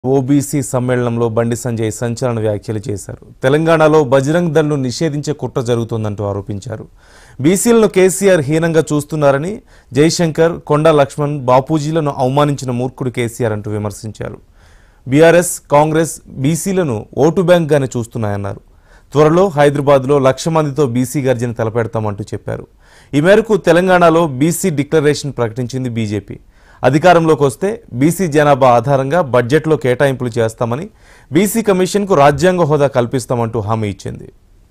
OBC సమ్మేళనంలో బండి సంజయ్ సంచలన వ్యాఖ్యలు చేశారు తెలంగాణలో బజరంగ్ దళ్ను నిషేధించే కుట్ర జరుగుతోందంటూ ఆరోపించారు బీసీలను కేసీఆర్ హీనంగా చూస్తున్నారని జైశంకర్ కొండా లక్ష్మణ్ బాపూజీలను అవమానించిన మూర్ఖుడు కేసీఆర్ అంటూ విమర్శించారు బీఆర్ఎస్ కాంగ్రెస్ బీసీలను ఓటు బ్యాంక్గానే చూస్తున్నాయన్నారు త్వరలో హైదరాబాద్లో లక్ష మందితో బీసీ గర్జన తలపెడతామంటూ చెప్పారు ఈ మేరకు తెలంగాణలో బీసీ డిక్లరేషన్ ప్రకటించింది బీజేపీ అధికారంలోకి వస్తే బీసీ జనాభా ఆధారంగా బడ్జెట్లో కేటాయింపులు చేస్తామని బీసీ కమిషన్కు రాజ్యాంగ హోదా కల్పిస్తామంటూ హామీ ఇచ్చింది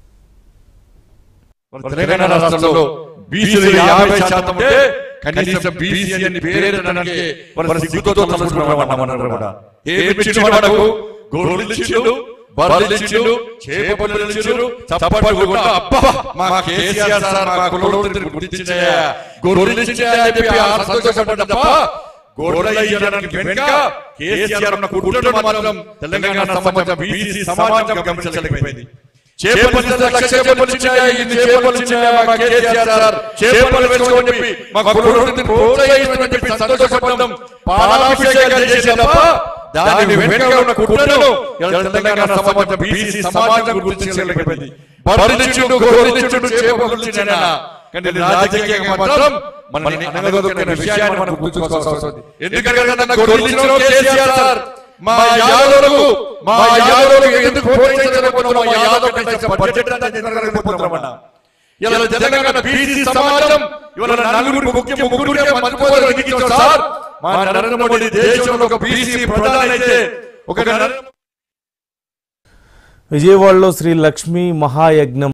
మన తెలంగాణ రాష్ట్రంలో బీసీలు యాభై శాతం ఉంటే కనీసం బీసీ అని పేరేనడానికి మన సిగ్గుతో తలుచుకున్నామన్నారు కూడా ఏమి ఇచ్చిండు మనకు గొర్రెలు ఇచ్చిండు బర్రెలు ఇచ్చిండు చేపలు ఇచ్చిండు చప్పట్లు కొట్ట అబ్బా మా కేసీఆర్ సార్ మా కులవృత్తిని గుర్తించాయా గొర్రెలు ఇచ్చాయా అని చెప్పి ఆ సంతోషపడ్డ తప్ప గొర్రెలు ఇయ్యడానికి వెనుక కేసీఆర్ ఉన్న కుట్రను మాత్రం తెలంగాణ సమాజం బీసీ సమాజం గమనించలేకపోయింది చేపలు లక్ష చేపలు ఇచ్చినాయా ఇన్ని చేపలు ఇచ్చినాయా మా కేసీఆర్ సార్ చేపలు వేసుకోమని చెప్పి మా కులవృత్తిని ప్రోత్సహించమని చెప్పి సంతోషపడ్డం పాలాభిషేకాలు చేసే తప్ప దాని వెనుక ఉన్న కుట్రను ఇలా తెలంగాణ సమాజం బీసీ సమాజం గుర్తించలేకపోయింది బరులిచ్చుడు గోరులిచ్చుడు చేపలు ఇచ్చినా కానీ రాజకీయంగా మాత్రం మన అనగదొక్కిన విషయాన్ని మనం గుర్తుంచుకోవాల్సి వస్తుంది ఎందుకంటే నాకు గొర్రెలిచ్చిన కేసీఆర్ సార్ మా యాదవులకు మా యాదవులకు ఎందుకు ప్రోత్సహించలేకపోతున్నాం మా యాదవ్ కనీసం బడ్జెట్ అంతా జరగలేకపోతున్నామన్నా ఇలా తెలంగాణ బీసీ సమాజం ఇవాళ నలుగురు ముఖ్య ముగ్గురుకే మర్చిపోవాలి ఎదిగించాం సార్ మా నరేంద్ర మోడీ దేశంలో ఒక బీసీ ప్రధాని అయితే ఒక నరేంద్ర విజయవాడలో శ్రీ లక్ష్మీ మహాయజ్ఞం